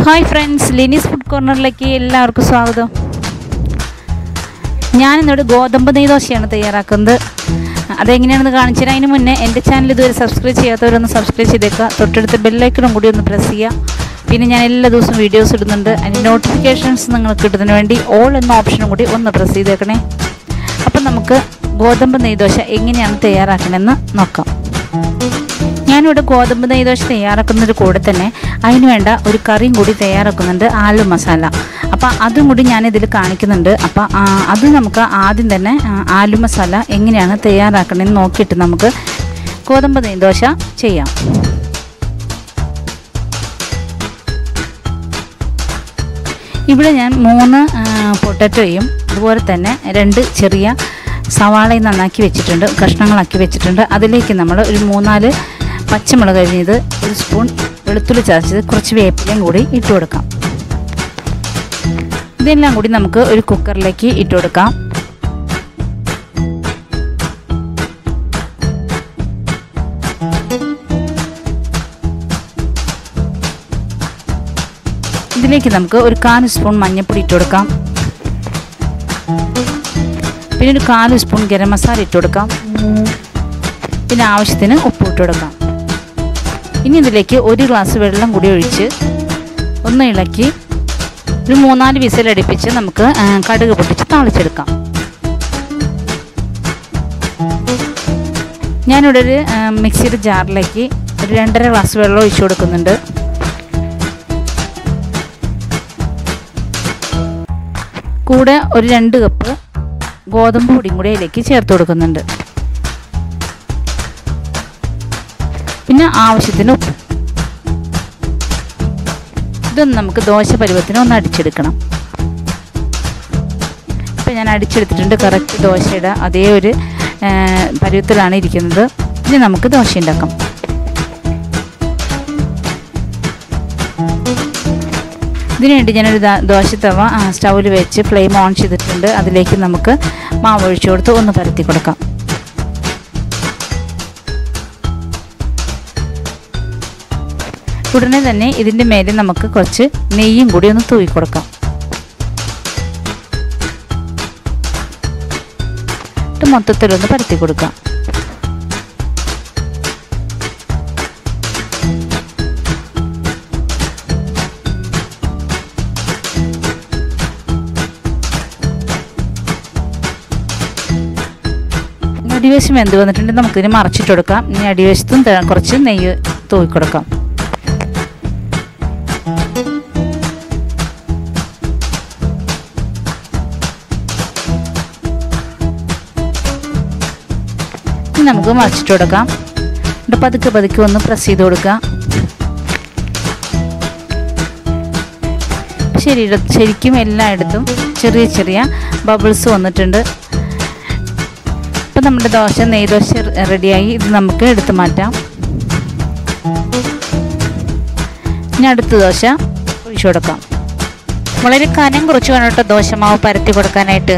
hi friends Lini's food കോർണറിലേക്ക് എല്ലാവർക്കും സ്വാഗതം ഞാനിന്നോട് ഗോതമ്പ് നെയ്ദോശയാണ് തയ്യാറാക്കുന്നത് അതെങ്ങനെയാണെന്ന് കാണിച്ചു തരാം അതിന് മുന്നേ എൻ്റെ ചാനൽ ഇതുവരെ സബ്സ്ക്രൈബ് ചെയ്യാത്തവരൊന്ന് സബ്സ്ക്രൈബ് ചെയ്തേക്കുക തൊട്ടടുത്ത് ബെല്ലൈക്കണും കൂടി ഒന്ന് പ്രസ് ചെയ്യുക പിന്നെ ഞാൻ എല്ലാ ദിവസവും വീഡിയോസ് ഇടുന്നുണ്ട് അതിന് നോട്ടിഫിക്കേഷൻസ് നിങ്ങൾക്ക് കിട്ടുന്നതിന് വേണ്ടി ഓൾ എന്ന ഓപ്ഷനും കൂടി ഒന്ന് പ്രസ് ചെയ്തേക്കണേ അപ്പം നമുക്ക് ഗോതമ്പ് നെയ്ദോശ എങ്ങനെയാണ് തയ്യാറാക്കണമെന്ന് നോക്കാം ഞാനിവിടെ ഗോതമ്പ് നെയ്ദോശ തയ്യാറാക്കുന്നതിന് കൂടെ തന്നെ അതിന് വേണ്ട ഒരു കറിയും കൂടി തയ്യാറാക്കുന്നുണ്ട് ആലു മസാല അപ്പോൾ അതും കൂടി ഞാനിതിൽ കാണിക്കുന്നുണ്ട് അപ്പോൾ അത് നമുക്ക് ആദ്യം തന്നെ ആ, ആലു മസാല എങ്ങനെയാണ് തയ്യാറാക്കണമെന്ന് നോക്കിയിട്ട് നമുക്ക് ഗോതമ്പ് നെയ്ദോശ ചെയ്യാം ഇവിടെ ഞാൻ മൂന്ന് ആ, പൊട്ടറ്റോയും അതുപോലെ തന്നെ രണ്ട് ചെറിയ സവാളയും നന്നാക്കി വെച്ചിട്ടുണ്ട് കഷ്ണങ്ങളാക്കി വെച്ചിട്ടുണ്ട് അതിലേക്ക് നമ്മൾ ഒരു മൂന്നാല് പച്ചമുളക് അരിഞ്ഞത് ഒരു സ്പൂൺ വെളുത്തുള്ളി ചതച്ചത് കുറച്ച് വേപ്പിലയും കൂടി ഇട്ട് കൊടുക്കാം ഇതെല്ലാം കൂടി നമുക്ക് ഒരു കുക്കറിലേക്ക് ഇട്ട് കൊടുക്കാം ഇതിലേക്ക് നമുക്ക് ഒരു കാല് സ്പൂൺ മഞ്ഞൾപ്പൊടി ഇട്ട് കൊടുക്കാം പിന്നെ ഒരു കാല് സ്പൂൺ ഗരം മസാല ഇട്ട് കൊടുക്കാം പിന്നെ ആവശ്യത്തിന് ഉപ്പ് ഇട്ട് കൊടുക്കാം ഇനി ഇതിലേക്ക് ഒരു ഗ്ലാസ് വെള്ളം കൂടി ഒഴിച്ച് ഒന്ന് ഇളക്കി ഒരു മൂന്നാല് വിസിലടുപ്പിച്ച് നമുക്ക് ആ, കടുക് പൊട്ടിച്ച് താളിച്ചെടുക്കാം ഞാനിവിടെ ഒരു ആ, മിക്സിയുടെ ജാറിലേക്ക് ഒരു രണ്ടര ഗ്ലാസ് വെള്ളം ഒഴിച്ചു കൊടുക്കുന്നുണ്ട് കൂടെ ഒരു രണ്ട് കപ്പ് ഗോതമ്പ് പൊടിയും കൂടി അതിലേക്ക് ചേർത്ത് കൊടുക്കുന്നുണ്ട് പിന്നെ ആവശ്യത്തിന് ഉപ്പ് ഇതൊന്ന് നമുക്ക് ദോശ പരുവത്തിന് ഒന്ന് അടിച്ചെടുക്കണം ഇപ്പം ഞാൻ അടിച്ചെടുത്തിട്ടുണ്ട് കറക്റ്റ് ദോശയുടെ അതേ ഒരു ആ, പരുവത്തിലാണ് ഇരിക്കുന്നത് ഇനി നമുക്ക് ദോശ ഉണ്ടാക്കാം ഇതിനു വേണ്ടി ഞാനൊരു ദാ- ദോശത്തവ സ്റ്റൗവിൽ വെച്ച് ഫ്ലെയിം ഓൺ ചെയ്തിട്ടുണ്ട് അതിലേക്ക് നമുക്ക് മാവ് ഒഴിച്ചു കൊടുത്ത് ഒന്ന് പരത്തി കൊടുക്കാം ഉടനെ തന്നെ ഇതിൻ്റെ മേലെ നമുക്ക് കുറച്ച് നെയ്യും കൂടി ഒന്ന് തൂവി കൊടുക്കാം എന്നിട്ട് മൊത്തത്തിലൊന്ന് പരത്തി കൊടുക്കാം അടിവശം വെന്ത് വന്നിട്ടുണ്ട് നമുക്കിതിന് മറച്ചിട്ട് കൊടുക്കാം ഇനി അടിവശത്തും ത- കുറച്ച് നെയ്യ് തൂവി കൊടുക്കാം ഇനി നമുക്ക് മറിച്ചിട്ട് കൊടുക്കാം എന്നിട്ട് പതുക്കെ പതുക്കെ ഒന്ന് പ്രസ് ചെയ്ത് കൊടുക്കുക ശരി ശരിക്കും എല്ലായിടത്തും ചെറിയ ചെറിയ ബബിൾസ് വന്നിട്ടുണ്ട് ഇപ്പം നമ്മുടെ ദോശ നെയ്ദോശ റെഡിയായി ഇത് നമുക്ക് എടുത്ത് മാറ്റാം ഇനി അടുത്ത ദോശ ഒഴിച്ചു കൊടുക്കാം വളരെ കനം കുറച്ച് വേണം കേട്ടോ ദോശമാവ് പരത്തി കൊടുക്കാനായിട്ട്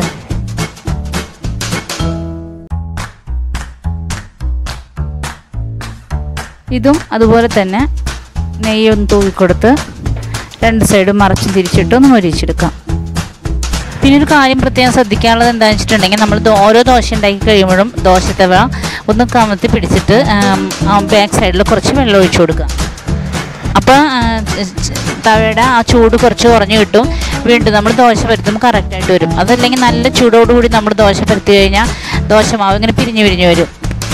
ഇതും അതുപോലെ തന്നെ നെയ്യൊന്ന് തൂക്കിക്കൊടുത്ത് രണ്ട് സൈഡും മറച്ചും തിരിച്ചിട്ട് ഒന്ന് മൊരിച്ചെടുക്കാം പിന്നെ ഒരു കാര്യം പ്രത്യേകം ശ്രദ്ധിക്കാനുള്ളത് എന്താണെന്ന് വെച്ചിട്ടുണ്ടെങ്കിൽ നമ്മൾ ദോ- ഓരോ ദോശ ഉണ്ടാക്കി കഴിയുമ്പോഴും ദോശത്തവ ഒന്ന് കമത്തി പിടിച്ചിട്ട് ബാക്ക് സൈഡിൽ കുറച്ച് വെള്ളം ഒഴിച്ചു കൊടുക്കുക അപ്പോൾ തവയുടെ ആ ചൂട് കുറച്ച് കുറഞ്ഞു കിട്ടും വീണ്ടും നമ്മൾ ദോശ പരത്തുമ്പോൾ കറക്റ്റായിട്ട് വരും അതല്ലെങ്കിൽ നല്ല ചൂടോടുകൂടി നമ്മൾ ദോശ പരത്തി കഴിഞ്ഞാൽ ദോശമാവ് ഇങ്ങനെ പിരിഞ്ഞു പിരിഞ്ഞു വരും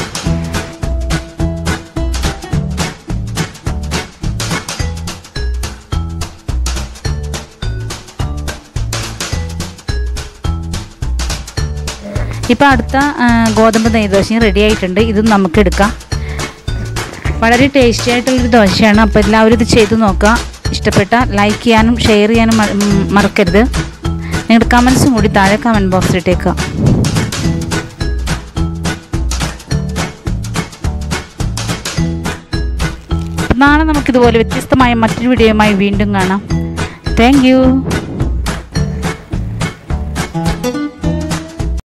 ഇപ്പോൾ അടുത്ത ആ, ഗോതമ്പ് നെയ്ദോശയും റെഡി ആയിട്ടുണ്ട് ഇതും നമുക്ക് എടുക്കാം വളരെ ടേസ്റ്റി ആയിട്ടുള്ളൊരു ദോശയാണ് അപ്പോൾ എല്ലാവരും ഇത് ചെയ്ത് നോക്കുക ഇഷ്ടപ്പെട്ട ലൈക്ക് ചെയ്യാനും ഷെയർ ചെയ്യാനും മ- ഉം, മറക്കരുത് നിങ്ങളുടെ കമൻസും കൂടി താഴെ കമൻറ്റ് ബോക്സിൽ ഇട്ടേക്കുക നാളെ നമുക്കിതുപോലെ വ്യത്യസ്തമായ മറ്റൊരു വീഡിയോയുമായി വീണ്ടും കാണാം താങ്ക്